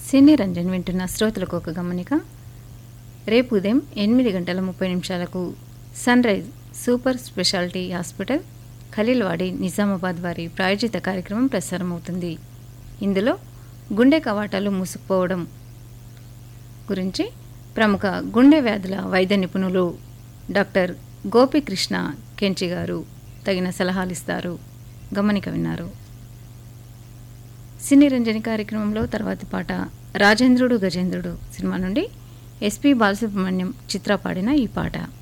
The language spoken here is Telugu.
సినీ రంజన్ వింటున్న శ్రోతలకు ఒక గమనిక రేపు ఉదయం ఎనిమిది గంటల ముప్పై నిమిషాలకు sunrise super speciality hospital Khaleelwadi Nizamabad వారి ప్రాయోజిత కార్యక్రమం ప్రసారమవుతుంది ఇందులో గుండె కవాటాలు మూసుకుపోవడం గురించి ప్రముఖ గుండె వ్యాధుల వైద్య నిపుణులు డాక్టర్ గోపికృష్ణ కెంచి గారు తగిన సలహాలు ఇస్తారు గమనిక విన్నారు సినీ రంజని కార్యక్రమంలో తర్వాతి పాట రాజేంద్రుడు గజేంద్రుడు సినిమా నుండి ఎస్పి బాలసుబ్రహ్మణ్యం చిత్ర పాడిన ఈ పాట